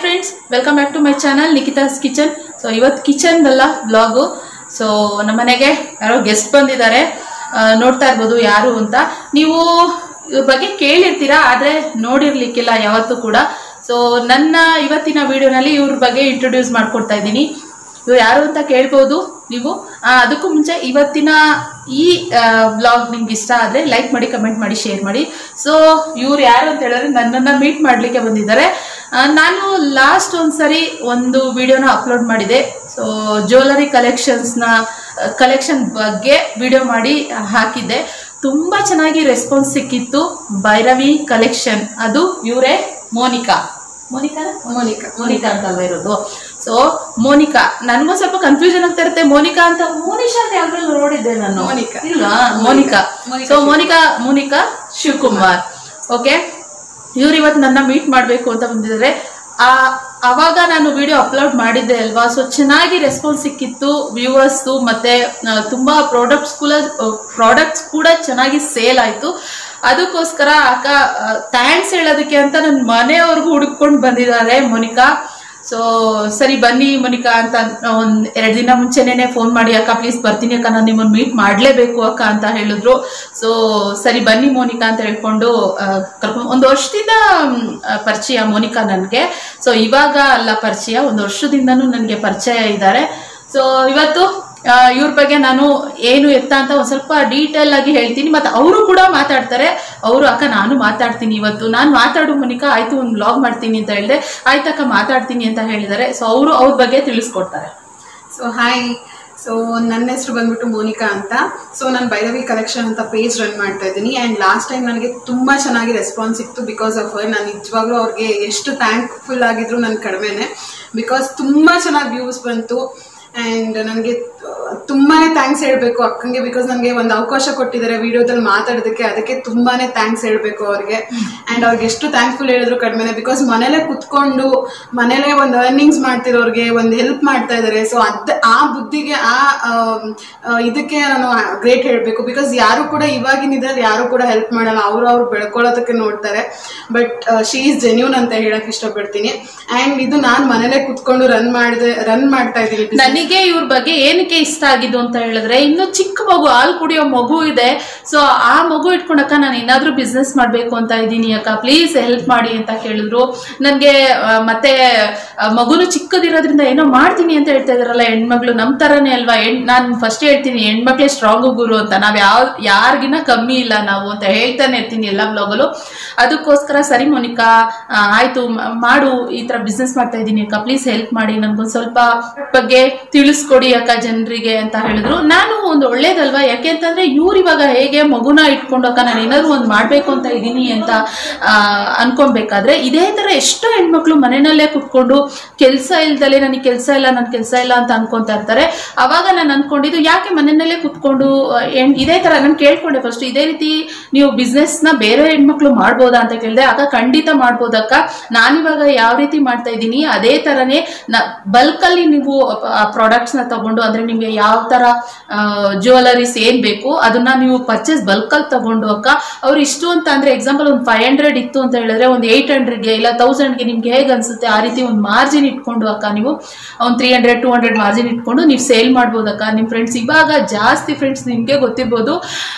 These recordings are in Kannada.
Friends welcome back to my channel Nikhita's kitchen so ಇವತ್ತು ಕಿಚನ್ ಅಲ್ಲ ಬ್ಲಾಗು ಸೊ ನಮ್ಮ ಮನೆಗೆ ಯಾರೋ ಗೆಸ್ಟ್ ಬಂದಿದ್ದಾರೆ ಆ, ನೋಡ್ತಾ ಇರ್ಬೋದು ಯಾರು ಅಂತ ನೀವು ಇವ್ರ ಬಗ್ಗೆ ಕೇಳಿರ್ತೀರಾ ಆದರೆ ನೋಡಿರ್ಲಿಕ್ಕಿಲ್ಲ ಯಾವತ್ತೂ ಕೂಡ ಸೊ ನನ್ನ ಇವತ್ತಿನ ವಿಡಿಯೋನಲ್ಲಿ ಇವ್ರ ಬಗ್ಗೆ ಇಂಟ್ರೊಡ್ಯೂಸ್ ಮಾಡ್ಕೊಡ್ತಾ ಇದ್ದೀನಿ ಇವ್ರು ಯಾರು ಅಂತ ಕೇಳ್ಬೋದು ನೀವು ಆ, ಅದಕ್ಕೂ ಮುಂಚೆ ಇವತ್ತಿನ ಈ ಬ್ಲಾಗ್ ನಿಮ್ಗೆ ಇಷ್ಟ ಆದರೆ ಲೈಕ್ ಮಾಡಿ ಕಮೆಂಟ್ ಮಾಡಿ ಶೇರ್ ಮಾಡಿ ಸೊ ಇವ್ರು ಯಾರು ಅಂತ ಹೇಳಿದ್ರೆ ನನ್ನನ್ನು ಮೀಟ್ ಮಾಡಲಿಕ್ಕೆ ಬಂದಿದ್ದಾರೆ ಆ, ನಾನು ಲಾಸ್ಟ್ ಒಂದ್ಸರಿ ಒಂದು ವಿಡಿಯೋನ ಅಪ್ಲೋಡ್ ಮಾಡಿದೆ ಸೊ ಜ್ಯುವೆಲರಿ ಕಲೆಕ್ಷನ್ಸ್ನ ಕಲೆಕ್ಷನ್ ಬಗ್ಗೆ ವಿಡಿಯೋ ಮಾಡಿ ಹಾಕಿದ್ದೆ ತುಂಬ ಚೆನ್ನಾಗಿ ರೆಸ್ಪಾನ್ಸ್ ಸಿಕ್ಕಿತ್ತು ಭೈರವಿ ಕಲೆಕ್ಷನ್ ಅದು ಇವರೇ ಮೋನಿಕಾ ಮೋನಿಕಾ ಮೋನಿಕಾ ಮೋನಿಕಾ ಅಂತಲ್ವ ಇರೋದು ಸೊ ಮೋನಿಕಾ ನನ್ಗೂ ಸ್ವಲ್ಪ ಕನ್ಫ್ಯೂಷನ್ ಆಗ್ತಾ ಇರುತ್ತೆ ಮೋನಿಕಾ ಅಂತ ಮೋನಿಶಾ ಅಂತ ಯಾವ್ದ್ರಲ್ಲೂ ನೋಡಿದ್ದೆ ನಾನು ಮೋನಿಕಾ. ಇಲ್ವಾ ಮೋನಿಕಾ ಮೋನಿಕಾ ಸೊ ಮೋನಿಕಾ ಮೋನಿಕಾ ಶಿವಕುಮಾರ್ ಓಕೆ ಇವ್ರು ಇವತ್ತು ನನ್ನ ಮೀಟ್ ಮಾಡಬೇಕು ಅಂತ ಬಂದಿದ್ದಾರೆ ಆ ಅವಾಗ ನಾನು ವಿಡಿಯೋ ಅಪ್ಲೋಡ್ ಮಾಡಿದ್ದೆ ಅಲ್ವಾ ಸೊ ಚೆನ್ನಾಗಿ ರೆಸ್ಪಾನ್ಸ್ ಸಿಕ್ಕಿತ್ತು ವ್ಯೂವರ್ಸ್ದು ಮತ್ತೆ ಆ, ತುಂಬಾ ಪ್ರಾಡಕ್ಟ್ಸ್ ಕೂಡ ಪ್ರಾಡಕ್ಟ್ಸ್ ಕೂಡ ಚೆನ್ನಾಗಿ ಸೇಲ್ ಆಯ್ತು ಅದಕ್ಕೋಸ್ಕರ ಅಕ್ಕ ಥ್ಯಾಂಕ್ಸ್ ಹೇಳೋದಕ್ಕೆ ಅಂತ ನನ್ನ ಮನೆಯವ್ರಿಗೂ ಹುಡುಕೊಂಡು ಬಂದಿದ್ದಾರೆ ಮೋನಿಕಾ ಸೊ ಸರಿ ಬನ್ನಿ ಮೋನಿಕಾ ಅಂತ ಒಂದ್ ಎರಡು ದಿನ ಮುಂಚೆನೇ ಫೋನ್ ಮಾಡಿ ಅಕ್ಕ ಪ್ಲೀಸ್ ಬರ್ತೀನಿ ಅಕ್ಕ ನಾನು ನಿಮ್ಮನ್ನು ಮೀಟ್ ಮಾಡಲೇಬೇಕು ಅಕ್ಕ ಅಂತ ಹೇಳಿದ್ರು ಸೊ ಸರಿ ಬನ್ನಿ ಮೋನಿಕಾ ಅಂತ ಹೇಳ್ಕೊಂಡು ಆ, ಕರ್ಕೊಂಡ್ ಒಂದು ವರ್ಷದಿಂದ ಮ್, ಆ, ಪರಿಚಯ ಮೋನಿಕಾ ನನಗೆ ಸೊ ಇವಾಗ ಅಲ್ಲ ಪರಿಚಯ ಒಂದು ವರ್ಷದಿಂದನೂ ನನಗೆ ಪರಿಚಯ ಇದ್ದಾರೆ ಸೊ ಇವತ್ತು ಆ, ಇವ್ರ ಬಗ್ಗೆ ನಾನು ಏನು ಎತ್ತ ಅಂತ ಒಂದು ಸ್ವಲ್ಪ ಡೀಟೇಲ್ ಆಗಿ ಹೇಳ್ತೀನಿ ಮತ್ತೆ ಅವರು ಕೂಡ ಮಾತಾಡ್ತಾರೆ ಅವರು ಅಕ್ಕ ನಾನು ಮಾತಾಡ್ತೀನಿ ಇವತ್ತು ನಾನು ಮಾತಾಡು ಮೋನಿಕಾ ಆಯ್ತು ಒಂದು ಬ್ಲಾಗ್ ಮಾಡ್ತೀನಿ ಅಂತ ಹೇಳಿದೆ ಆಯ್ತಕ್ಕ ಮಾತಾಡ್ತೀನಿ ಅಂತ ಹೇಳಿದ್ದಾರೆ ಸೊ ಅವರು ಅವ್ರ ಬಗ್ಗೆ ತಿಳಿಸ್ಕೊಡ್ತಾರೆ ಸೊ ಹಾಯ್ ಸೊ ನನ್ನ ಹೆಸರು ಬಂದ್ಬಿಟ್ಟು ಮೋನಿಕಾ ಅಂತ ಸೊ ನಾನು ಭೈರವಿ ಕಲೆಕ್ಷನ್ ಅಂತ ಪೇಜ್ ರನ್ ಮಾಡ್ತಾ ಇದ್ದೀನಿ ಆ್ಯಂಡ್ ಲಾಸ್ಟ್ ಟೈಮ್ ನನಗೆ ತುಂಬ ಚೆನ್ನಾಗಿ ರೆಸ್ಪಾನ್ಸ್ ಸಿಕ್ತು ಬಿಕಾಸ್ ಆಫ್ ನಾನು ನಿಜವಾಗ್ಲೂ ಅವ್ರಿಗೆ ಎಷ್ಟು ಥ್ಯಾಂಕ್ಫುಲ್ ಆಗಿದ್ರು ನನ್ನ ಕಡಿಮೆನೆ ಬಿಕಾಸ್ ತುಂಬ ಚೆನ್ನಾಗಿ ವ್ಯೂಸ್ ಬಂತು ಆ್ಯಂಡ್ ನನಗೆ ತುಂಬಾ ಥ್ಯಾಂಕ್ಸ್ ಹೇಳಬೇಕು ಅಕ್ಕಂಗೆ ಬಿಕಾಸ್ ನನಗೆ ಒಂದು ಅವಕಾಶ ಕೊಟ್ಟಿದ್ದಾರೆ ವಿಡಿಯೋದಲ್ಲಿ ಮಾತಾಡೋದಕ್ಕೆ ಅದಕ್ಕೆ ತುಂಬಾ ಥ್ಯಾಂಕ್ಸ್ ಹೇಳಬೇಕು ಅವ್ರಿಗೆ ಆ್ಯಂಡ್ ಅವ್ರಿಗೆ ಎಷ್ಟು ಥ್ಯಾಂಕ್ಫುಲ್ ಹೇಳಿದ್ರು ಕಡಿಮೆನೆ ಬಿಕಾಸ್ ಮನೇಲೆ ಕುತ್ಕೊಂಡು ಮನೇಲೆ ಒಂದು ಅರ್ನಿಂಗ್ಸ್ ಮಾಡ್ತಿರೋರಿಗೆ ಒಂದು ಹೆಲ್ಪ್ ಮಾಡ್ತಾ ಇದ್ದಾರೆ ಸೊ ಅದ್ ಆ ಬುದ್ಧಿಗೆ ಆ ಆಮ್, ಆ, ಇದಕ್ಕೆ ನಾನು ಗ್ರೇಟ್ ಹೇಳಬೇಕು ಬಿಕಾಸ್ ಯಾರು ಕೂಡ ಇವಾಗಿನ ಇದ್ರಲ್ಲಿ ಯಾರು ಕೂಡ ಹೆಲ್ಪ್ ಮಾಡಲ್ಲ ಅವರು ಅವ್ರು ಬೆಳ್ಕೊಳ್ಳೋದಕ್ಕೆ ನೋಡ್ತಾರೆ ಬಟ್ ಶಿ ಈಸ್ ಜೆನ್ಯೂನ್ ಅಂತ ಹೇಳಕ್ ಇಷ್ಟಪಡ್ತೀನಿ ಆ್ಯಂಡ್ ಇದು ನಾನು ಮನೇಲೆ ಕುತ್ಕೊಂಡು ರನ್ ಮಾಡಿದೆ ರನ್ ಮಾಡ್ತಾ ಇದ್ದೀನಿ business. ನನಗೆ ಇವ್ರ ಬಗ್ಗೆ ಏನಕ್ಕೆ ಇಷ್ಟ ಆಗಿದ್ದು ಅಂತ ಹೇಳಿದ್ರೆ ಇನ್ನು ಚಿಕ್ಕ ಮಗು ಹಾಲು ಕುಡಿಯೋ ಮಗು ಇದೆ ಸೊ ಆ ಮಗು ಇಟ್ಕೊಂಡಕ್ಕ ನಾನು ಏನಾದ್ರೂ ಬಿಸ್ನೆಸ್ ಮಾಡಬೇಕು ಅಂತ ಇದ್ದೀನಿ ಅಕ್ಕ ಪ್ಲೀಸ್ ಹೆಲ್ಪ್ ಮಾಡಿ ಅಂತ ಕೇಳಿದ್ರು ನನಗೆ ಮತ್ತೆ ಆ, ಮಗುನು ಚಿಕ್ಕದಿರೋದ್ರಿಂದ ಏನೋ ಮಾಡ್ತೀನಿ ಅಂತ ಹೇಳ್ತಾ ಇದಾರಲ್ಲ ಹೆಣ್ಮಕ್ಳು ನಮ್ಮ ಥರನೇ ಅಲ್ವಾ ಹೆಣ್ ನಾನು ಫಸ್ಟ್ ಹೇಳ್ತೀನಿ ಹೆಣ್ಮಕ್ಳೇ ಸ್ಟ್ರಾಂಗು ಗುರು ಅಂತ ನಾವು ಯಾವ ಯಾರಿಗಿನ ಕಮ್ಮಿ ಇಲ್ಲ ನಾವು ಅಂತ ಹೇಳ್ತಾನೆ ಇರ್ತೀನಿ ಎಲ್ಲ ಬ್ಲಾಗಲ್ಲೂ ಅದಕ್ಕೋಸ್ಕರ ಸರಿ ಮೋನಿಕಾ ಆ, ಆಯ್ತು ಮ- ಮಾಡು ಈ ತರ ಬಿಸ್ನೆಸ್ ಮಾಡ್ತಾ ಇದ್ದೀನಿ ಅಕ್ಕ ಪ್ಲೀಸ್ ಹೆಲ್ಪ್ ಮಾಡಿ ನನ್ಗೊಂದು ಸ್ವಲ್ಪ ಬಗ್ಗೆ ತಿಳಿಸ್ಕೊಡಿ ಅಕ್ಕ ಜನರಿಗೆ ಅಂತ ಹೇಳಿದ್ರು ನಾನು ಒಂದು ಒಳ್ಳೇದಲ್ವಾ ಯಾಕೆ ಅಂತಂದ್ರೆ ಇವ್ರು ಇವಾಗ ಹೇಗೆ ಮಗುನ ಇಟ್ಕೊಂಡು ಅಕ್ಕ ನಾನು ಏನಾದ್ರು ಒಂದು ಮಾಡ್ಬೇಕು ಅಂತ ಇದ್ದೀನಿ ಅಂತ ಆ, ಅನ್ಕೊಬೇಕಾದ್ರೆ ಇದೇ ತರ ಎಷ್ಟೋ ಹೆಣ್ಮಕ್ಳು ಮನೆಯಲ್ಲೇ ಕುತ್ಕೊಂಡು ಕೆಲಸ ಇಲ್ದಲೆ ನನಗೆ ಕೆಲಸ ಇಲ್ಲ ನನ್ ಕೆಲಸ ಇಲ್ಲ ಅಂತ ಅನ್ಕೊಂತಾ ಇರ್ತಾರೆ ಅವಾಗ ನಾನು ಅನ್ಕೊಂಡಿದ್ದು ಯಾಕೆ ಮನೆಯಲ್ಲೇ ಕುತ್ಕೊಂಡು ಆ, ಹೆಣ್- ಇದೇ ತರ ನಾನು ಕೇಳ್ಕೊಂಡೆ ಫಸ್ಟ್ ಇದೇ ರೀತಿ ನೀವು ಬಿಸ್ನೆಸ್ ನ ಬೇರೆ ಹೆಣ್ಮಕ್ಳು ಮಾಡ್ಬೋದಾ ಅಂತ ಕೇಳಿದೆ ಅಕ್ಕ ಖಂಡಿತ ಮಾಡ್ಬೋದಕ್ಕ ನಾನಿವಾಗ ಯಾವ ರೀತಿ ಮಾಡ್ತಾ ಇದ್ದೀನಿ ಅದೇ ತರನೇ ಬಲ್ಕ್ ಅಲ್ಲಿ ನೀವು ಪ್ರಾಡಕ್ಟ್ಸ್ ನ ತಗೊಂಡು ಅಂದ್ರೆ ನಿಮ್ಗೆ ಯಾವ ತರ ಜ್ಯುವೆಲರೀಸ್ ಏನ್ ಬೇಕು ಅದನ್ನ ನೀವು ಪರ್ಚೇಸ್ ಬಲ್ಕ್ ಅಲ್ಲಿ ತಗೊಂಡು ಅಕ್ಕ ಅವ್ರು ಇಷ್ಟು ಅಂತ ಅಂದ್ರೆ ಎಕ್ಸಾಂಪಲ್ ಒಂದು ಫೈವ್ ಹಂಡ್ರೆಡ್ ಇತ್ತು ಅಂತ ಹೇಳಿದ್ರೆ ಒಂದು ಏಯ್ಟ್ ಹಂಡ್ರೆಡ್ಗೆ ಇಲ್ಲ ತೌಸಂಡ್ಗೆ ನಿಮ್ಗೆ ಹೇಗೆ ಅನ್ಸುತ್ತೆ ಆ ರೀತಿ ಒಂದು ಮಾರ್ಜಿನ್ ಇಟ್ಕೊಂಡು ಅಕ್ಕ ನೀವು ಒಂದು three hundred two hundred margin ಇಟ್ಕೊಂಡು ನೀವು ಸೇಲ್ ಮಾಡ್ಬೋದಕ್ಕ ನಿಮ್ಮ ಫ್ರೆಂಡ್ಸ್ ಇವಾಗ ಜಾಸ್ತಿ ಫ್ರೆಂಡ್ಸ್ ನಿಮ್ಗೆ ಗೊತ್ತಿರ್ಬೋದು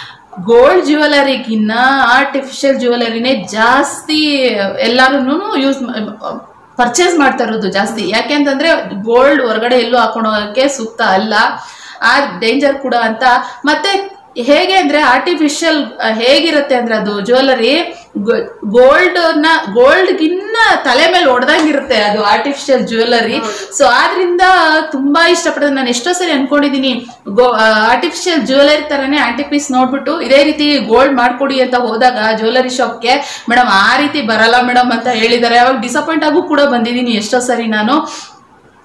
ಗೋಲ್ಡ್ ಜ್ಯುವೆಲರಿಗಿನ್ನ ಆರ್ಟಿಫಿಷಿಯಲ್ ಜ್ಯುವೆಲರಿನೇ ಜಾಸ್ತಿ ಎಲ್ಲರೂ ಯೂಸ್ ಪರ್ಚೇಸ್ ಮಾಡ್ತಾ ಇರೋದು ಜಾಸ್ತಿ ಯಾಕೆ ಅಂತಂದ್ರೆ ಗೋಲ್ಡ್ ಹೊರಗಡೆ ಎಲ್ಲೂ ಹಾಕೊಂಡು ಹೋಗೋಕ್ಕೆ ಸೂಕ್ತ ಅಲ್ಲ ಆ ಡೇಂಜರ್ ಕೂಡ ಅಂತ ಮತ್ತೆ ಹೇಗೆ ಅಂದ್ರೆ ಆರ್ಟಿಫಿಷಿಯಲ್ ಹೇಗಿರುತ್ತೆ ಅಂದ್ರೆ ಅದು ಜ್ಯುವೆಲರಿ ಗೋಲ್ಡ್ ನ ಗೋಲ್ಡ್ಗಿನ್ನ ತಲೆ ಮೇಲೆ ಹೊಡೆದಂಗಿರುತ್ತೆ ಅದು ಆರ್ಟಿಫಿಷಿಯಲ್ ಜ್ಯುವೆಲರಿ ಸೊ ಆದ್ರಿಂದ ತುಂಬಾ ಇಷ್ಟಪಡೋದು ನಾನು ಎಷ್ಟೋ ಸರಿ ಅನ್ಕೊಂಡಿದೀನಿ ಗೋ ಆರ್ಟಿಫಿಷಿಯಲ್ ಜ್ಯುವೆಲರಿ ತರನೇ ಆಂಟಿ ಪೀಸ್ ನೋಡ್ಬಿಟ್ಟು ಇದೇ ರೀತಿ ಗೋಲ್ಡ್ ಮಾಡ್ಕೊಡಿ ಅಂತ ಹೋದಾಗ ಜ್ಯುವೆಲರಿ ಶಾಪ್ಗೆ ಮೇಡಮ್ ಆ ರೀತಿ ಬರಲ್ಲ ಮೇಡಮ್ ಅಂತ ಹೇಳಿದ್ದಾರೆ ಅವಾಗ ಡಿಸಪಾಯಿಂಟ್ ಆಗು ಕೂಡ ಬಂದಿದ್ದೀನಿ ಎಷ್ಟೋ ಸರಿ ನಾನು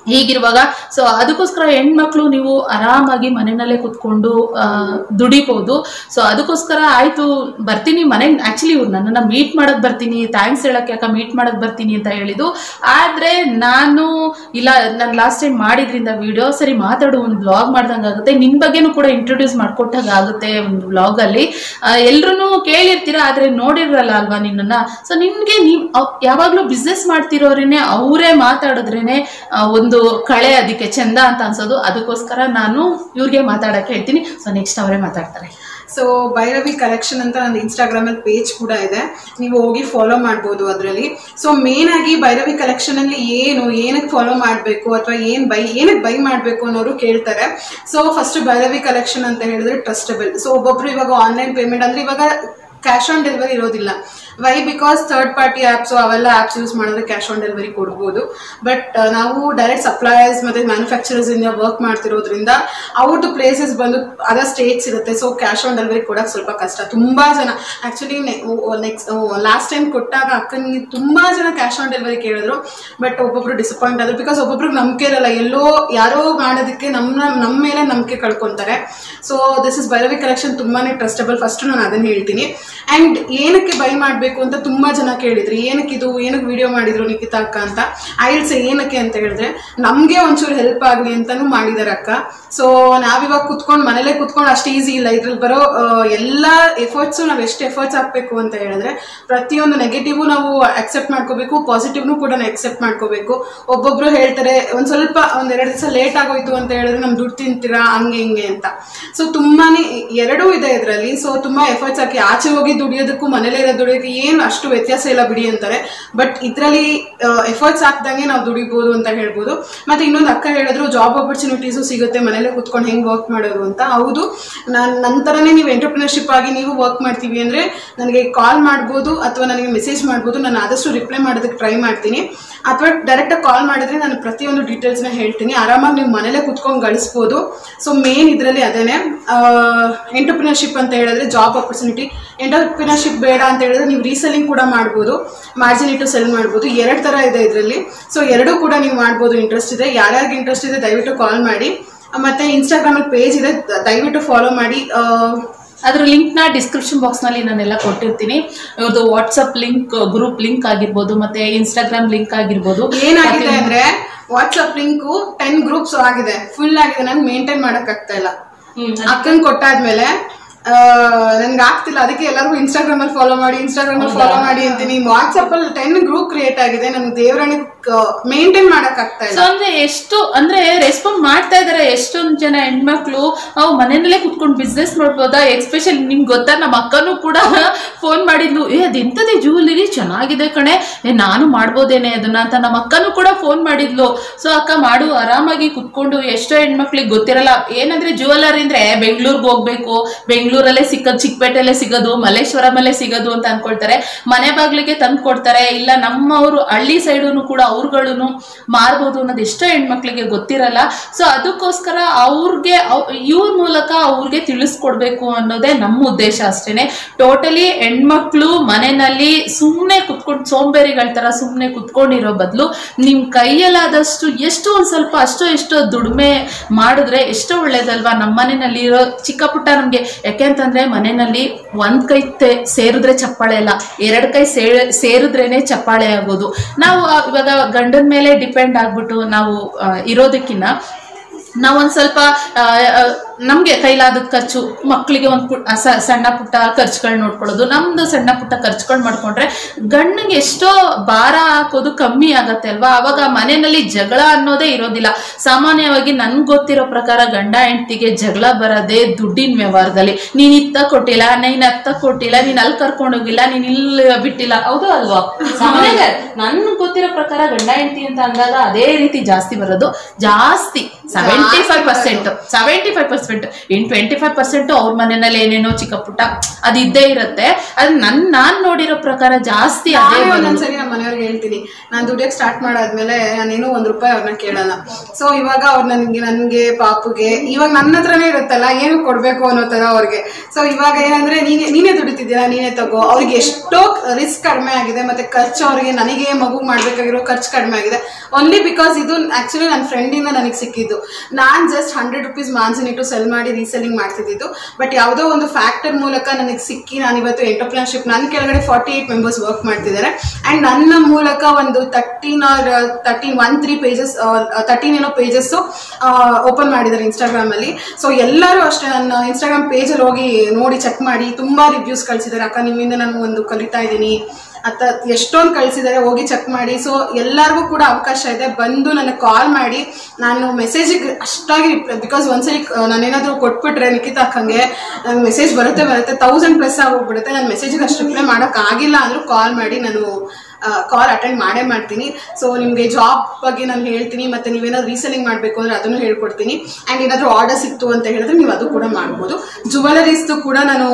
ಹೀಗಿರುವಾಗ ಸೊ ಅದಕ್ಕೋಸ್ಕರ ಹೆಣ್ಮಕ್ಳು ನೀವು ಆರಾಮಾಗಿ ಮನೆಯಲ್ಲೇ ಕುತ್ಕೊಂಡು ಆ, ದುಡಿಬೋದು ಸೊ ಅದಕ್ಕೋಸ್ಕರ ಆಯ್ತು ಬರ್ತೀನಿ ಮನೆಗೆ ಆಕ್ಚುಲಿ ಇವ್ರು ನನ್ನನ್ನು ಮೀಟ್ ಮಾಡಕ್ ಬರ್ತೀನಿ ಥ್ಯಾಂಕ್ಸ್ ಹೇಳಕ್ಕೆ ಯಾಕೆ ಮೀಟ್ ಮಾಡಕ್ ಬರ್ತೀನಿ ಅಂತ ಹೇಳಿದ್ದು ಆದ್ರೆ ನಾನು ಇಲ್ಲ ನಾನು ಲಾಸ್ಟ್ ಟೈಮ್ ಮಾಡಿದ್ರಿಂದ ವಿಡಿಯೋ ಸರಿ ಮಾತಾಡು ಒಂದು ಬ್ಲಾಗ್ ಮಾಡ್ದಂಗೆ ಆಗುತ್ತೆ ನಿನ್ ಬಗ್ಗೆನೂ ಕೂಡ ಇಂಟ್ರೊಡ್ಯೂಸ್ ಮಾಡ್ಕೊಟ್ಟಾಗ ಆಗುತ್ತೆ ಒಂದು ಬ್ಲಾಗ್ ಅಲ್ಲಿ ಎಲ್ಲರೂ ಕೇಳಿರ್ತೀರಾ ಆದ್ರೆ ನೋಡಿರಲ್ಲ ಅಲ್ವಾ ನಿನ್ನನ್ನ ಸೊ ನಿಮ್ಗೆ ನೀವು ಯಾವಾಗ್ಲೂ ಬಿಸ್ನೆಸ್ ಮಾಡ್ತಿರೋರೇನೆ ಅವರೇ ಮಾತಾಡಿದ್ರೇನೆ ಆ, ಒಂದು ಕಳೆ ಅದಕ್ಕೆ ಚಂದ ಅಂತ ಅನ್ಸೋದು ಅದಕ್ಕೋಸ್ಕರ ನಾನು ಇವ್ರಿಗೆ ಮಾತಾಡಕ್ಕೆ ಹೇಳ್ತೀನಿ ಸೊ ನೆಕ್ಸ್ಟ್ ಅವರೇ ಮಾತಾಡ್ತಾರೆ ಸೊ ಭೈರವಿ ಕಲೆಕ್ಷನ್ ಅಂತ ನನ್ನ ಇನ್ಸ್ಟಾಗ್ರಾಮ್ ಅಲ್ಲಿ ಪೇಜ್ ಕೂಡ ಇದೆ ನೀವು ಹೋಗಿ ಫಾಲೋ ಮಾಡ್ಬೋದು ಅದರಲ್ಲಿ ಸೊ ಮೇನ್ ಆಗಿ ಭೈರವಿ ಕಲೆಕ್ಷನ್ ಅಲ್ಲಿ ಏನು ಏನಕ್ಕೆ ಫಾಲೋ ಮಾಡಬೇಕು ಅಥವಾ ಏನ್ ಬೈ ಏನಕ್ಕೆ ಬೈ ಮಾಡಬೇಕು ಅನ್ನೋರು ಕೇಳ್ತಾರೆ ಸೊ ಫಸ್ಟ್ ಭೈರವಿ ಕಲೆಕ್ಷನ್ ಅಂತ ಹೇಳಿದ್ರೆ ಟ್ರಸ್ಟಬಲ್ ಸೊ ಒಬ್ಬೊಬ್ರು ಇವಾಗ ಆನ್ಲೈನ್ ಪೇಮೆಂಟ್ ಅಂದ್ರೆ ಇವಾಗ ಕ್ಯಾಶ್ ಆನ್ ಡೆಲಿವರಿ ಇರೋದಿಲ್ಲ why because third party apps ಅವೆಲ್ಲ ಆ್ಯಪ್ಸ್ ಯೂಸ್ ಮಾಡಿದ್ರೆ ಕ್ಯಾಶ್ ಆನ್ ಡೆಲಿವರಿ ಕೊಡ್ಬೋದು ಬಟ್ ನಾವು ಡೈರೆಕ್ಟ್ ಸಪ್ಲೈಯರ್ಸ್ ಮತ್ತು ಮ್ಯಾನುಫ್ಯಾಕ್ಚರರ್ಸ್ ಇಂದ ವರ್ಕ್ ಮಾಡ್ತಿರೋದ್ರಿಂದ ಅವ್ರದ್ದು ಪ್ಲೇಸಸ್ ಬಂದು ಅದರ್ ಸ್ಟೇಟ್ಸ್ ಇರುತ್ತೆ ಸೊ ಕ್ಯಾಶ್ ಆನ್ ಡೆಲಿವರಿ ಕೊಡೋಕೆ ಸ್ವಲ್ಪ ಕಷ್ಟ ತುಂಬ ಜನ ಆ್ಯಕ್ಚುಲಿ ನೆಕ್ಸ್ಟ್ ಲಾಸ್ಟ್ ಟೈಮ್ ಕೊಟ್ಟಾಗ ಅಕ್ಕನಿಗೆ ತುಂಬ ಜನ ಕ್ಯಾಶ್ ಆನ್ ಡೆಲಿವರಿ ಕೇಳಿದ್ರು ಬಟ್ ಒಬ್ಬೊಬ್ರು ಡಿಸಪಾಯಿಂಟ್ ಆದ್ರು ಬಿಕಾಸ್ ಒಬ್ಬೊಬ್ರಿಗೆ ನಂಬಿಕೆ ಇರಲ್ಲ ಎಲ್ಲೋ ಯಾರೋ ಮಾಡೋದಕ್ಕೆ ನಮ್ಮ ನಮ್ಮ ಮೇಲೆ ನಂಬಿಕೆ ಕಳ್ಕೊತಾರೆ so this is Bhairavi collection ತುಂಬಾನೇ ಟ್ರಸ್ಟಬಲ್ ಫಸ್ಟ್ ನಾನು ಅದನ್ನ ಹೇಳ್ತೀನಿ ಆ್ಯಂಡ್ ಏನಕ್ಕೆ ಬೈ ಮಾಡಬೇಕು ಅಂತ ತುಂಬಾ ಜನ ಕೇಳಿದ್ರಿ ಏನಕ್ಕೆ ಇದು ಏನಕ್ಕೆ ವಿಡಿಯೋ ಮಾಡಿದ್ರು ನಿಖಿತಾ ಅಕ್ಕ ಅಂತ ಐಲ್ಸ್ ಏನಕ್ಕೆ ಅಂತ ಹೇಳಿದ್ರೆ ನಮಗೆ ಒಂಚೂರು ಹೆಲ್ಪ್ ಆಗಲಿ ಅಂತಾನು ಮಾಡಿದಾರೆ ಅಕ್ಕ ಸೊ ನಾವಿವಾಗ ಕುತ್ಕೊಂಡು ಮನೇಲೆ ಕುತ್ಕೊಂಡು ಅಷ್ಟು ಈಸಿ ಇಲ್ಲ ಇದ್ರಲ್ಲಿ ಬರೋ ಆ, ಎಲ್ಲ ಎಫರ್ಟ್ಸು ನಾವು ಎಷ್ಟು ಎಫರ್ಟ್ಸ್ ಹಾಕ್ಬೇಕು ಅಂತ ಹೇಳಿದ್ರೆ ಪ್ರತಿಯೊಂದು ನೆಗೆಟಿವ್ ನಾವು ಅಕ್ಸೆಪ್ಟ್ ಮಾಡ್ಕೋಬೇಕು ಪಾಸಿಟಿವ್ನು ಕೂಡ ಅಕ್ಸೆಪ್ಟ್ ಮಾಡ್ಕೋಬೇಕು ಒಬ್ಬೊಬ್ರು ಹೇಳ್ತಾರೆ ಒಂದ್ ಸ್ವಲ್ಪ ಒಂದ್ ಎರಡು ದಿವಸ ಲೇಟ್ ಆಗೋಯ್ತು ಅಂತ ಹೇಳಿದ್ರೆ ನಮ್ ದುಡ್ಡು ತಿಂತೀರಾ ಹಂಗೆ ಹಿಂಗೆ ಅಂತ ಸೊ ತುಂಬಾನೇ ಎರಡೂ ಇದೆ ಇದರಲ್ಲಿ ಸೊ ತುಂಬಾ ಎಫರ್ಟ್ಸ್ ಹಾಕಿ ಆಚೆ ಹೋಗಿ ದುಡಿಯೋದಕ್ಕೂ ಮನೇಲೇ ಇರೋ ದುಡಿಯೋದಕ್ಕೆ ಏನು ಅಷ್ಟು ವ್ಯತ್ಯಾಸ ಇಲ್ಲ ಬಿಡಿ ಅಂತಾರೆ ಬಟ್ ಇದರಲ್ಲಿ ಎಫರ್ಟ್ಸ್ ಹಾಕ್ದಂಗೆ ನಾವು ದುಡಿಬೋದು ಅಂತ ಹೇಳ್ಬೋದು ಮತ್ತೆ ಇನ್ನೊಂದು ಅಕ್ಕ ಹೇಳಿದ್ರು ಜಾಬ್ ಆಪರ್ಚುನಿಟೀಸು ಸಿಗುತ್ತೆ ಮನೇಲೆ ಕುತ್ಕೊಂಡು ಹೆಂಗ್ ವರ್ಕ್ ಮಾಡೋದು ಅಂತ ಹೌದು ನಾನು ನಂತರನೇ ನೀವು ಎಂಟರ್ಪ್ರಿನರ್ಶಿಪ್ ಆಗಿ ನೀವು ವರ್ಕ್ ಮಾಡ್ತೀವಿ ಅಂದ್ರೆ ನನಗೆ ಕಾಲ್ ಮಾಡ್ಬೋದು ಅಥವಾ ನನಗೆ ಮೆಸೇಜ್ ಮಾಡ್ಬೋದು ನಾನು ಆದಷ್ಟು ರಿಪ್ಲೈ ಮಾಡೋದಕ್ಕೆ ಟ್ರೈ ಮಾಡ್ತೀನಿ ಅಥವಾ ಡೈರೆಕ್ಟಾಗಿ ಕಾಲ್ ಮಾಡಿದ್ರೆ ನಾನು ಪ್ರತಿಯೊಂದು ಡೀಟೇಲ್ಸ್ನ ಹೇಳ್ತೀನಿ ಆರಾಮಾಗಿ ನೀವು ಮನೇಲೆ ಕುತ್ಕೊಂಡು ಗಳಿಸ್ಬೋದು ಸೊ ಮೇನ್ ಇದರಲ್ಲಿ ಅದೇನೆ ಎಂಟರ್ಪ್ರಿನರ್ಶಿಪ್ ಅಂತ ಹೇಳಿದ್ರೆ ಜಾಬ್ ಆಪರ್ಚುನಿಟಿ ಎಂಟರ್ಪ್ರಿನರ್ಶಿಪ್ ಬೇಡ ಅಂತ ಹೇಳಿದ್ರೆ ನೀವು ರೀಸೆಲ್ಲಿಂಗ್ ಕೂಡ ಮಾಡ್ಬೋದು ಮಾರ್ಜಿನ್ ಇಟ್ಟು ಸೆಲ್ ಮಾಡ್ಬೋದು ಎರಡು ಥರ ಇದೆ ಇದರಲ್ಲಿ ಸೊ ಎರಡೂ ಕೂಡ ನೀವು ಮಾಡ್ಬೋದು ಇಂಟ್ರೆಸ್ಟ್ ಇದೆ ಯಾರ್ಯಾರಿಗೆ ಇಂಟ್ರೆಸ್ಟ್ ಇದೆ ದಯವಿಟ್ಟು ಕಾಲ್ ಮಾಡಿ ಮತ್ತೆ ಇನ್ಸ್ಟಾಗ್ರಾಮಲ್ಲಿ ಪೇಜ್ ಇದೆ ದ- ದಯವಿಟ್ಟು ಫಾಲೋ ಮಾಡಿ ಆ, ಅದ್ರ ಲಿಂಕ್ ನ ಡಿಸ್ಕ್ರಿಪ್ಷನ್ ಬಾಕ್ಸ್ ನಲ್ಲಿ ನಾನೆಲ್ಲ ಕೊಟ್ಟಿರ್ತೀನಿ ಇವ್ರದ್ದು ವಾಟ್ಸಪ್ ಲಿಂಕ್ ಗ್ರೂಪ್ ಲಿಂಕ್ ಆಗಿರ್ಬೋದು ಮತ್ತೆ ಇನ್ಸ್ಟಾಗ್ರಾಮ್ ಲಿಂಕ್ ಆಗಿರ್ಬೋದು ಏನಾಗಿದೆ ಅಂದ್ರೆ ವಾಟ್ಸಪ್ ಲಿಂಕು ಟೆನ್ ಗ್ರೂಪ್ಸ್ ಆಗಿದೆ ಫುಲ್ ಆಗಿದೆ ನಂಗೆ ಮೇಂಟೈನ್ ಮಾಡಕ್ ಆಗ್ತಾ ಇಲ್ಲ ಹ್ಮ್. ಅಕ್ಕನ್ ಕೊಟ್ಟಾದ್ಮೇಲೆ ನನ್ಗೆ ಆಗ್ತಿಲ್ಲ ಅದಕ್ಕೆ ಎಲ್ಲರಿಗೂ ಇನ್ಸ್ಟಾಗ್ರಾಮ್ ಅಲ್ಲಿ ಫಾಲೋ ಮಾಡಿ ಇನ್ಸ್ಟಾಗ್ರಾಮ್ ಅಲ್ಲಿ ಫಾಲೋ ಮಾಡಿ ಅಂತೀನಿ ವಾಟ್ಸಪ್ ಅಲ್ಲಿ ಟೆನ್ ಗ್ರೂಪ್ ಕ್ರಿಯೇಟ್ ಆಗಿದೆ ನನ್ಗೆ ದೇವರಾಣಿ ಮೇಂಟೈನ್ ಮಾಡಕ್ ಆಗ್ತಾ ಸೊ ಇಲ್ಲ ಅಂದ್ರೆ ಎಷ್ಟು ಅಂದ್ರೆ ರೆಸ್ಪಾಂಡ್ ಮಾಡ್ತಾ ಇದಾರೆ ಎಷ್ಟೊಂದ್ ಜನ ಹೆಣ್ಮಕ್ಳು ಅವು ಮನೆಯಲ್ಲೇ ಕುತ್ಕೊಂಡು ಬಿಸ್ನೆಸ್ ಮಾಡ್ಬೋದಾ ಎಸ್ಪೆಷಲಿ ನಿಮ್ಗೆ ಗೊತ್ತಾ ನಮ್ಮ ಅಕ್ಕನೂ ಕೂಡ ಫೋನ್ ಮಾಡಿದ್ಲು ಏ ಅದೆಂತದೇ ಜ್ಯುವೆಲರಿ ಚೆನ್ನಾಗಿದೆ ಕಣೆ ಏ ನಾನು ಮಾಡ್ಬೋದೇನೆ ಅದನ್ನ ಅಂತ ನಮ್ಮ ಅಕ್ಕನೂ ಕೂಡ ಫೋನ್ ಮಾಡಿದ್ಲು ಸೊ ಅಕ್ಕ ಮಾಡು ಆರಾಮಾಗಿ ಕುತ್ಕೊಂಡು ಎಷ್ಟೋ ಹೆಣ್ಮಕ್ಳಿಗೆ ಗೊತ್ತಿರಲ್ಲ ಏನಂದ್ರೆ ಜ್ಯುವೆಲರಿ ಅಂದ್ರೆ ಬೆಂಗಳೂರಿಗೆ ಹೋಗ್ಬೇಕು ಬೆಂಗಳೂರಲ್ಲೇ ಸಿಕ್ಕದು ಚಿಕ್ಕಪೇಟೆಲ್ಲೇ ಸಿಗೋದು ಮಲ್ಲೇಶ್ವರಮಲ್ಲೇ ಸಿಗೋದು ಅಂತ ಅನ್ಕೊಳ್ತಾರೆ ಮನೆ ಬಾಗ್ಲಿಗೆ ತಂದು ಕೊಡ್ತಾರೆ ಇಲ್ಲ ನಮ್ಮವರು ಹಳ್ಳಿ ಸೈಡುನು ಕೂಡ ಅವ್ರುಗಳು ಮಾರ್ಬೋದು ಅನ್ನೋದು ಎಷ್ಟೋ ಹೆಣ್ಮಕ್ಳಿಗೆ ಗೊತ್ತಿರಲ್ಲ ಸೊ ಅದಕ್ಕೋಸ್ಕರ ಅವ್ರಿಗೆ ಇವ್ರ ಮೂಲಕ ಅವ್ರಿಗೆ ತಿಳಿಸ್ಕೊಡ್ಬೇಕು ಅನ್ನೋದೇ ನಮ್ಮ ಉದ್ದೇಶ ಅಷ್ಟೇನೆ ಟೋಟಲಿ ಹೆಣ್ಮಕ್ಳು ಮನೆಯಲ್ಲಿ ಸುಮ್ಮನೆ ಕುತ್ಕೊಂಡು ಸೋಂಬೇರಿಗಳ ತರ ಸುಮ್ಮನೆ ಕುತ್ಕೊಂಡಿರೋ ಬದಲು ನಿಮ್ ಕೈಯಲ್ಲಾದಷ್ಟು ಎಷ್ಟು ಒಂದ್ ಸ್ವಲ್ಪ ಅಷ್ಟೋ ಎಷ್ಟೋ ದುಡಿಮೆ ಮಾಡಿದ್ರೆ ಎಷ್ಟೋ ಒಳ್ಳೇದಲ್ವಾ ನಮ್ಮ ಮನೆಯಲ್ಲಿ ಇರೋ ಚಿಕ್ಕ ಪುಟ್ಟ ನಮ್ಗೆ ಯಾಕೆ ಅಂತಂದ್ರೆ ಮನೆಯಲ್ಲಿ ಒಂದ್ ಕೈ ತೆ- ಸೇರಿದ್ರೆ ಚಪ್ಪಾಳೆ ಅಲ್ಲ ಎರಡ್ ಕೈ ಸೇ ಸೇರಿದ್ರೇನೆ ಚಪ್ಪಾಳೆ ಆಗೋದು ನಾವು ಆ, ಇವಾಗ ಗಂಡನ ಮೇಲೆ ಡಿಪೆಂಡ್ ಆಗ್ಬಿಟ್ಟು ನಾವು ಆ, ಇರೋದಕ್ಕಿಂತ ನಾವೊಂದ್ ಸ್ವಲ್ಪ ಆ, ಆ, ನಮ್ಗೆ ಕೈಲಾದ ಖರ್ಚು ಮಕ್ಕಳಿಗೆ ಒಂದು ಪುಟ್ ಆ, ಸ- ಸಣ್ಣ ಪುಟ್ಟ ಖರ್ಚುಗಳು ನೋಡ್ಕೊಳ್ಳೋದು ನಮ್ದು ಸಣ್ಣ ಪುಟ್ಟ ಖರ್ಚುಗಳು ಮಾಡ್ಕೊಂಡ್ರೆ ಗಂಡನಿಗೆ ಎಷ್ಟೋ ಭಾರ ಹಾಕೋದು ಕಮ್ಮಿ ಆಗತ್ತೆ ಅಲ್ವಾ ಅವಾಗ ಮನೆಯಲ್ಲಿ ಜಗಳ ಅನ್ನೋದೇ ಇರೋದಿಲ್ಲ ಸಾಮಾನ್ಯವಾಗಿ ನನ್ಗೆ ಗೊತ್ತಿರೋ ಪ್ರಕಾರ ಗಂಡ ಹೆಂಡತಿಗೆ ಜಗಳ ಬರೋದೇ ದುಡ್ಡಿನ ವ್ಯವಹಾರದಲ್ಲಿ ನೀನ್ ಇತ್ತ ಕೊಟ್ಟಿಲ್ಲ ನೀನ್ ಅತ್ತ ಕೊಟ್ಟಿಲ್ಲ ನೀನ್ ಅಲ್ಲಿ ಕರ್ಕೊಂಡೋಗಿಲ್ಲ ನೀನ್ ಇಲ್ಲಿ ಬಿಟ್ಟಿಲ್ಲ ಹೌದು ಅಲ್ವಾ ಸಾಮಾನ್ಯ ನನ್ ಗೊತ್ತಿರೋ ಪ್ರಕಾರ ಗಂಡ ಹೆಂಡತಿ ಅಂತ ಅಂದಾಗ ಅದೇ ರೀತಿ ಜಾಸ್ತಿ ಬರೋದು ಜಾಸ್ತಿ seventy five percent seventy five husband in twenty five percent ಅವ್ರ ಮನೆಯಲ್ಲಿ ಏನೇನೋ ಚಿಕ್ಕ ಪುಟ್ಟ ಅದು ಇದ್ದೇ ಇರುತ್ತೆ ಅದು ನನ್ ನಾನ್ ನೋಡಿರೋ ಪ್ರಕಾರ ಜಾಸ್ತಿ ಅದೇ ನಾನೇ ಬರೋದು. ಒಂದೊಂದ್ಸರಿ ನಮ್ಮ ಮನೆಯವ್ರಿಗೆ ಹೇಳ್ತೀನಿ ನಾನು ದುಡಿಯಕ್ ಸ್ಟಾರ್ಟ್ ಮಾಡಾದ್ಮೇಲೆ ನಾನೇನು ಒಂದ್ ರೂಪಾಯಿ ಅವ್ರನ್ನ ಕೇಳಲ್ಲ ಸೊ ಇವಾಗ ಅವ್ರು ನನ್ಗೆ ನನ್ಗೆ ಪಾಪುಗೆ ಇವಾಗ ನನ್ನ ಹತ್ರನೇ ಇರುತ್ತಲ್ಲ ಏನು ಕೊಡ್ಬೇಕು ಅನ್ನೋ ತರ ಅವ್ರಿಗೆ ಸೊ ಇವಾಗ ಏನಂದ್ರೆ ನೀನೇ ನೀನೇ ದುಡಿತಿದ್ದೀರಾ ನೀನೇ ತಗೋ ಅವ್ರಿಗೆ ಎಷ್ಟೋ ರಿಸ್ಕ್ ಕಡಿಮೆ ಆಗಿದೆ ಮತ್ತೆ ಖರ್ಚು ಅವ್ರಿಗೆ ನನಗೆ ಮಗು ಮಾಡ್ಬೇಕಾಗಿರೋ ಖರ್ಚು ಕಡಿಮೆ ಆಗಿದೆ ಓನ್ಲಿ ಬಿಕಾಸ್ ಇದು ಆಕ್ಚುಲಿ ನನ್ನ ಫ್ರೆಂಡಿಂದ ನನಗೆ ಸಿಕ್ಕಿದ್ದು ನಾನ್ ಜಸ್ಟ್ ಹಂಡ್ರೆಡ್ ರುಪೀಸ್ ಮಾನ್ಸನ್ ಇಟ್ಟು ಸೆಲ್ ಮಾಡಿ ರೀಸೆಲ್ಲಿಂಗ್ ಮಾಡ್ತಿದ್ದು ಬಟ್ ಯಾವುದೋ ಒಂದು ಫ್ಯಾಕ್ಟರ್ ಮೂಲಕ ನನಗೆ ಸಿಕ್ಕಿ ನಾನು ಇವತ್ತು ಎಂಟರ್ಪ್ರಿನರ್ಶಿಪ್ ನನ್ನ ಕೆಳಗಡೆ ಫಾರ್ಟಿ ಏಟ್ ಮೆಂಬರ್ಸ್ ವರ್ಕ್ ಮಾಡ್ತಿದ್ದಾರೆ ಅಂಡ್ ನನ್ನ ಮೂಲಕ ಒಂದು thirteen or thirteen one three pages thirteen ಏನೋ ಪೇಜಸ್ ಓಪನ್ ಮಾಡಿದ್ದಾರೆ ಇನ್ಸ್ಟಾಗ್ರಾಮ್ ಅಲ್ಲಿ ಸೊ ಎಲ್ಲರೂ ಅಷ್ಟೇ ನನ್ನ ಇನ್ಸ್ಟಾಗ್ರಾಮ್ ಪೇಜ್ ಅಲ್ಲಿ ಹೋಗಿ ನೋಡಿ ಚೆಕ್ ಮಾಡಿ ತುಂಬಾ ರಿವ್ಯೂಸ್ ಕಳಿಸಿದ್ದಾರೆ ಅಕ್ಕ ನಿಮ್ಮಿಂದ ನಾನು ಒಂದು ಕಲಿತಾ ಇದ್ದೀನಿ ಅತ್ತ ಎಷ್ಟೊಂದು ಕಳಿಸಿದ್ದಾರೆ ಹೋಗಿ ಚೆಕ್ ಮಾಡಿ ಸೊ ಎಲ್ಲರಿಗೂ ಕೂಡ ಅವಕಾಶ ಇದೆ ಬಂದು ನನಗೆ ಕಾಲ್ ಮಾಡಿ ನಾನು ಮೆಸೇಜಿಗೆ ಅಷ್ಟಾಗಿ ರಿಪ್ಲೈ ಬಿಕಾಸ್ ಒಂದ್ಸರಿ ನಾನೇನಾದರೂ ಕೊಟ್ಬಿಟ್ರೆ ನಿಖಿತಾ ಅಕ್ಕಂಗೆ ನಂಗೆ ಮೆಸೇಜ್ ಬರುತ್ತೆ ಬರುತ್ತೆ ತೌಸಂಡ್ ಪ್ಲಸ್ ಆಗೋಗ್ಬಿಡುತ್ತೆ ನಾನು ಮೆಸೇಜಿಗೆ ಅಷ್ಟು ರಿಪ್ಲೈ ಮಾಡೋಕ್ಕಾಗಿಲ್ಲ ಅಂದರೂ ಕಾಲ್ ಮಾಡಿ ನಾನು ಕಾಲ್ ಅಟೆಂಡ್ ಮಾಡೇ ಮಾಡ್ತೀನಿ ಸೊ ನಿಮಗೆ ಜಾಬ್ ಬಗ್ಗೆ ನಾನು ಹೇಳ್ತೀನಿ ಮತ್ತೆ ನೀವೇನಾದ್ರು ರೀಸೆಲಿಂಗ್ ಮಾಡಬೇಕು ಅಂದ್ರೆ ಅದನ್ನು ಹೇಳ್ಕೊಡ್ತೀನಿ ಆ್ಯಂಡ್ ಏನಾದರೂ ಆರ್ಡರ್ ಸಿಕ್ತು ಅಂತ ಹೇಳಿದ್ರೆ ನೀವು ಅದು ಕೂಡ ಮಾಡ್ಬೋದು ಜುವೆಲರೀಸ್ದು ಕೂಡ ನಾನು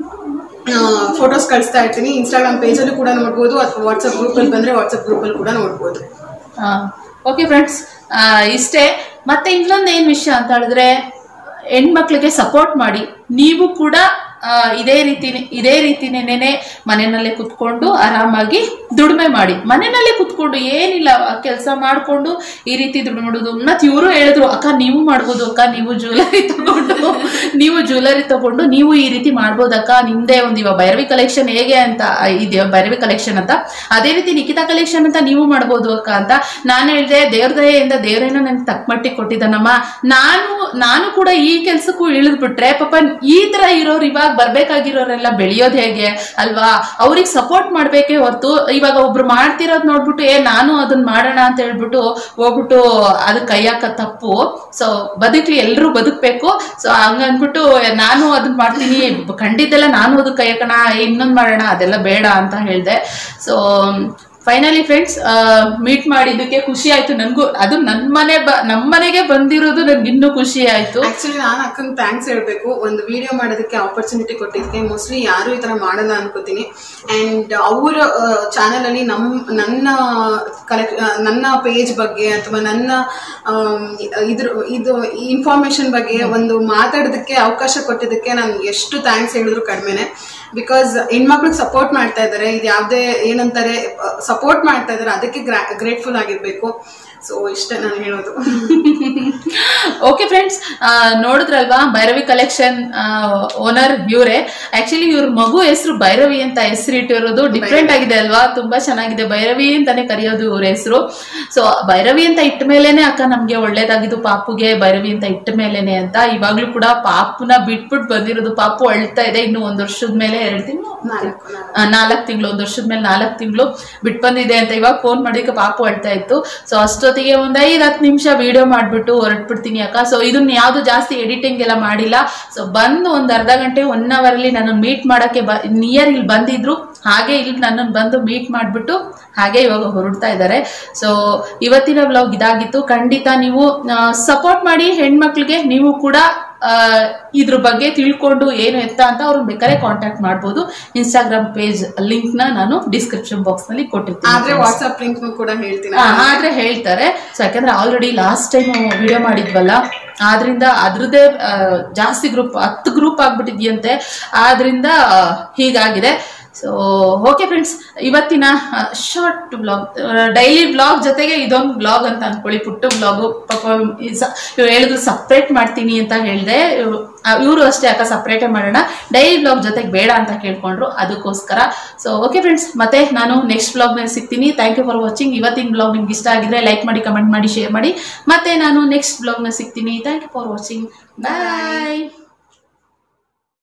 ಫೋಟೋಸ್ ಕಳಿಸ್ತಾ ಇರ್ತೀನಿ ಇನ್ಸ್ಟಾಗ್ರಾಮ್ ಪೇಜಲ್ಲೂ ಕೂಡ ನೋಡ್ಬೋದು ಅಥವಾ ವಾಟ್ಸಪ್ ಗ್ರೂಪಲ್ಲಿ ಬಂದರೆ ವಾಟ್ಸಪ್ ಗ್ರೂಪಲ್ಲಿ ಕೂಡ ನೋಡ್ಬೋದು ಓಕೆ ಫ್ರೆಂಡ್ಸ್ ಇಷ್ಟೇ ಮತ್ತೆ ಇನ್ನೊಂದು ಏನು ವಿಷಯ ಅಂತ ಹೇಳಿದ್ರೆ ಹೆಣ್ಮಕ್ಳಿಗೆ ಸಪೋರ್ಟ್ ಮಾಡಿ ನೀವು ಕೂಡ ಆ, ಇದೇ ರೀತಿ ಇದೇ ರೀತಿನೇನೆ ಮನೆಯಲ್ಲೇ ಕುತ್ಕೊಂಡು ಆರಾಮಾಗಿ ದುಡಿಮೆ ಮಾಡಿ ಮನೆಯಲ್ಲೇ ಕುತ್ಕೊಂಡು ಏನಿಲ್ಲ ಕೆಲಸ ಮಾಡಿಕೊಂಡು ಈ ರೀತಿ ದುಡ್ಡು ಮಾಡೋದು ಮತ್ತೆ ಇವರು ಹೇಳಿದ್ರು ಅಕ್ಕ ನೀವು ಮಾಡ್ಬೋದು ಅಕ್ಕ ನೀವು ಜ್ಯುವೆಲರಿ ತಗೊಂಡು ನೀವು ಜ್ಯುವೆಲರಿ ತಗೊಂಡು ನೀವು ಈ ರೀತಿ ಮಾಡ್ಬೋದು ಅಕ್ಕ ನಿಮ್ದೇ ಒಂದು ಇವಾಗ ಭೈರವಿ ಕಲೆಕ್ಷನ್ ಹೇಗೆ ಅಂತ ಇದೆ ಭೈರವಿ ಕಲೆಕ್ಷನ್ ಅಂತ ಅದೇ ರೀತಿ ನಿಖಿತಾ ಕಲೆಕ್ಷನ್ ಅಂತ ನೀವು ಮಾಡ್ಬೋದು ಅಕ್ಕ ಅಂತ ನಾನು ಹೇಳಿದೆ ದೇವ್ರ ದಯೆಯಿಂದ ದೇವರೇನೋ ನನಗೆ ತಕ್ಕ ಮಟ್ಟಿಗೆ ಕೊಟ್ಟಿದ್ದಾನಮ್ಮ ನಾನು ನಾನು ಕೂಡ ಈ ಕೆಲ್ಸಕ್ಕೂ ಇಳಿದ್ಬಿಟ್ರೆ ಪಾಪ ಈ ತರ ಇರೋರು ಇವಾಗ ಬರ್ಬೇಕಾಗಿರೋರೆಲ್ಲ ಬೆಳೆಯೋದು ಹೇಗೆ ಅಲ್ವಾ ಅವ್ರಿಗೆ ಸಪೋರ್ಟ್ ಮಾಡ್ಬೇಕೇ ಹೊರತು ಇವಾಗ ಒಬ್ರು ಮಾಡ್ತಿರೋದ್ ನೋಡ್ಬಿಟ್ಟು ಏ ನಾನು ಅದನ್ನ ಮಾಡೋಣ ಅಂತ ಹೇಳ್ಬಿಟ್ಟು ಹೋಗ್ಬಿಟ್ಟು ಅದಕ್ಕೆ ಕೈ ಹಾಕ ತಪ್ಪು ಸೊ ಬದುಕ್ಲಿ ಎಲ್ರು ಬದುಕ್ಬೇಕು ಸೊ ಹಂಗ ಅಂದ್ಬಿಟ್ಟು ನಾನು ಅದನ್ನ ಮಾಡ್ತೀನಿ ಖಂಡಿತೆಲ್ಲ ನಾನು ಅದಕ್ಕೆ ಕೈ ಹಾಕೋಣ ಇನ್ನೊಂದು ಮಾಡೋಣ ಅದೆಲ್ಲ ಬೇಡ ಅಂತ ಹೇಳಿದೆ ಸೊ ಫೈನಲಿ ಫ್ರೆಂಡ್ಸ್ ಮೀಟ್ ಮಾಡಿದ್ದಕ್ಕೆ ಖುಷಿ ಆಯ್ತು ನನಗೂ ಅದು ನನ್ನ ಮನೆ ಬ ನಮ್ಮ ಮನೆಗೆ ಬಂದಿರೋದು ನನ್ಗೆ ಇನ್ನೂ ಖುಷಿ ಆಯ್ತು ಆಕ್ಚುಲಿ ನಾನು ಅಕ್ಕಂಗೆ ಥ್ಯಾಂಕ್ಸ್ ಹೇಳ್ಬೇಕು ಒಂದು ವಿಡಿಯೋ ಮಾಡೋದಕ್ಕೆ ಆಪರ್ಚುನಿಟಿ ಕೊಟ್ಟಿದ್ದಕ್ಕೆ ಮೋಸ್ಟ್ಲಿ ಯಾರು ಈ ತರ ಮಾಡಲ್ಲ ಅನ್ಕೋತೀನಿ ಅಂಡ್ ಅವರ ಚಾನೆಲ್ ಅಲ್ಲಿ ನಮ್ ನನ್ನ ಕಲೆಕ್ಟ್ ನನ್ನ ಪೇಜ್ ಬಗ್ಗೆ ಅಥವಾ ನನ್ನ ಆಮ್, ಇದ್ರ ಇದು ಇನ್ಫಾರ್ಮೇಶನ್ ಬಗ್ಗೆ ಒಂದು ಮಾತಾಡೋದಕ್ಕೆ ಅವಕಾಶ ಕೊಟ್ಟಿದ್ದಕ್ಕೆ ನಾನು ಎಷ್ಟು ಥ್ಯಾಂಕ್ಸ್ ಹೇಳಿದ್ರು ಕಡಿಮೆನೆ ಬಿಕಾಸ್ ಹೆಣ್ಮಕ್ಳಿಗೆ ಸಪೋರ್ಟ್ ಮಾಡ್ತಾ ಇದ್ದಾರೆ ಇದು ಯಾವುದೇ ಏನಂತಾರೆ ಸಪೋರ್ಟ್ ಮಾಡ್ತಾ ಇದ್ದಾರೆ ಅದಕ್ಕೆ ಗ್ರೇಟ್ಫುಲ್ ಆಗಿರ್ಬೇಕು ಸೊ ಇಷ್ಟೇ ನಾನು ಹೇಳೋದು ಓಕೆ ಫ್ರೆಂಡ್ಸ್ ನೋಡಿದ್ರಲ್ವಾ ಭೈರವಿ ಕಲೆಕ್ಷನ್ ಓನರ್ ಇವರೇ ಆಕ್ಚುಲಿ ಇವ್ರ ಮಗು ಹೆಸರು ಭೈರವಿ ಅಂತ ಹೆಸರು ಇಟ್ಟಿರೋದು ಡಿಫ್ರೆಂಟ್ ಆಗಿದೆ ಅಲ್ವಾ ತುಂಬಾ ಚೆನ್ನಾಗಿದೆ ಭೈರವಿ ಅಂತಾನೆ ಕರೆಯೋದು ಇವ್ರ ಹೆಸರು ಸೊ ಭೈರವಿ ಅಂತ ಇಟ್ಟ ಮೇಲೇನೆ ಅಕ್ಕ ನಮ್ಗೆ ಒಳ್ಳೇದಾಗಿದ್ದು ಪಾಪುಗೆ ಭೈರವಿ ಅಂತ ಇಟ್ಟ ಮೇಲೇನೆ ಅಂತ ಇವಾಗ್ಲೂ ಕೂಡ ಪಾಪುನ ಬಿಟ್ಬಿಟ್ಟು ಬಂದಿರೋದು ಪಾಪು ಅಳ್ತಾ ಇದೆ ಇನ್ನು ಒಂದ್ ವರ್ಷದ ಮೇಲೆ ಎರಡು ತಿಂಗಳು ನಾಲ್ಕು ನಾಲ್ಕು ನಾಲ್ಕು ತಿಂಗಳು ಒಂದು ವರ್ಷದ ಮೇಲೆ ನಾಲ್ಕು ತಿಂಗಳು ಬಿಟ್ಟು ಬಂದಿದೆ ಅಂತ ಇವಾಗ ಫೋನ್ ಮಾಡಿದಕ್ಕೆ ಪಾಪು ಅಳ್ತಾ ಇತ್ತು ಸೊ ಅಷ್ಟೊತ್ತಿಗೆ ಒಂದ್ ಐದು ಹತ್ತು ನಿಮಿಷ ವಿಡಿಯೋ ಮಾಡ್ಬಿಟ್ಟು ಹೊರಟ್ಬಿಡ್ತೀನಿ ಅಕ್ಕ ಸೊ ಇದನ್ನ ಯಾವ್ದು ಜಾಸ್ತಿ ಎಡಿಟಿಂಗ್ ಎಲ್ಲ ಮಾಡಿಲ್ಲ ಸೊ ಬಂದು ಒಂದ್ ಅರ್ಧ ಗಂಟೆ ಒನ್ ಅವರ್ ಅಲ್ಲಿ ನನ್ನ ಮೀಟ್ ಮಾಡಕ್ಕೆ ಬ ನಿಯರ್ ಇಲ್ಲಿ ಬಂದಿದ್ರು ಹಾಗೆ ಇಲ್ಲಿ ನನ್ನನ್ನು ಬಂದು ಮೀಟ್ ಮಾಡ್ಬಿಟ್ಟು ಹಾಗೆ ಇವಾಗ ಹೊರಡ್ತಾ ಇದ್ದಾರೆ ಸೊ ಇವತ್ತಿನ ಬ್ಲಾಗ್ ಇದಾಗಿತ್ತು ಖಂಡಿತ ನೀವು ಸಪೋರ್ಟ್ ಮಾಡಿ ಹೆಣ್ಮಕ್ಳಿಗೆ ನೀವು ಕೂಡ ಆ, ಇದ್ರ ಬಗ್ಗೆ ತಿಳ್ಕೊಂಡು ಏನು ಎತ್ತ ಅಂತ ಅವ್ರನ್ನ ಬೇಕಾದ್ರೆ ಕಾಂಟ್ಯಾಕ್ಟ್ ಮಾಡ್ಬೋದು ಇನ್ಸ್ಟಾಗ್ರಾಮ್ ಪೇಜ್ ಲಿಂಕ್ ನ ನಾನು ಡಿಸ್ಕ್ರಿಪ್ಷನ್ ಬಾಕ್ಸ್ ನಲ್ಲಿ ಕೊಟ್ಟಿರ್ತೀನಿ ಆದ್ರೆ ವಾಟ್ಸ್ಆಪ್ ಲಿಂಕ್ ಕೂಡ ಹೇಳ್ತೀನಿ ಆ, ಆದ್ರೆ ಹೇಳ್ತಾರೆ ಸೊ ಯಾಕಂದ್ರೆ ಆಲ್ರೆಡಿ ಲಾಸ್ಟ್ ಟೈಮ್ ವಿಡಿಯೋ ಮಾಡಿದ್ವಲ್ಲ ಆದ್ರಿಂದ ಅದ್ರದ್ದೇ ಆ, ಜಾಸ್ತಿ ಗ್ರೂಪ್ ಹತ್ತು ಗ್ರೂಪ್ ಆಗ್ಬಿಟ್ಟಿದ್ಯಂತೆ ಆದ್ರಿಂದ ಆ, ಹೀಗಾಗಿದೆ ಸೊ ಓಕೆ ಫ್ರೆಂಡ್ಸ್ ಇವತ್ತಿನ ಶಾರ್ಟ್ ಬ್ಲಾಗ್ ಡೈಲಿ ಬ್ಲಾಗ್ ಜೊತೆಗೆ ಇದೊಂದು ಬ್ಲಾಗ್ ಅಂತ ಅನ್ಕೊಳ್ಳಿ ಪುಟ್ಟ ಬ್ಲಾಗು ಪಾಪ ಇವ್ರು ಹೇಳಿದ್ರು ಸಪ್ರೇಟ್ ಮಾಡ್ತೀನಿ ಅಂತ ಹೇಳಿದೆ ಇವರು ಅಷ್ಟೇ ಅಕ್ಕ ಸಪ್ರೇಟೇ ಮಾಡೋಣ ಡೈಲಿ ಬ್ಲಾಗ್ ಜೊತೆಗೆ ಬೇಡ ಅಂತ ಕೇಳ್ಕೊಂಡ್ರು ಅದಕ್ಕೋಸ್ಕರ ಸೊ ಓಕೆ ಫ್ರೆಂಡ್ಸ್ ಮತ್ತೆ ನಾನು ನೆಕ್ಸ್ಟ್ ಬ್ಲಾಗ್ನಲ್ಲಿ ಸಿಗ್ತೀನಿ ಥ್ಯಾಂಕ್ ಯು ಫಾರ್ ವಾಚಿಂಗ್ ಇವತ್ತಿನ ಬ್ಲಾಗ್ ನಿಮ್ಗೆ ಇಷ್ಟ ಆಗಿದ್ರೆ ಲೈಕ್ ಮಾಡಿ ಕಮೆಂಟ್ ಮಾಡಿ ಶೇರ್ ಮಾಡಿ ಮತ್ತೆ ನಾನು ನೆಕ್ಸ್ಟ್ ಬ್ಲಾಗ್ನ ಸಿಗ್ತೀನಿ thank you for watching bye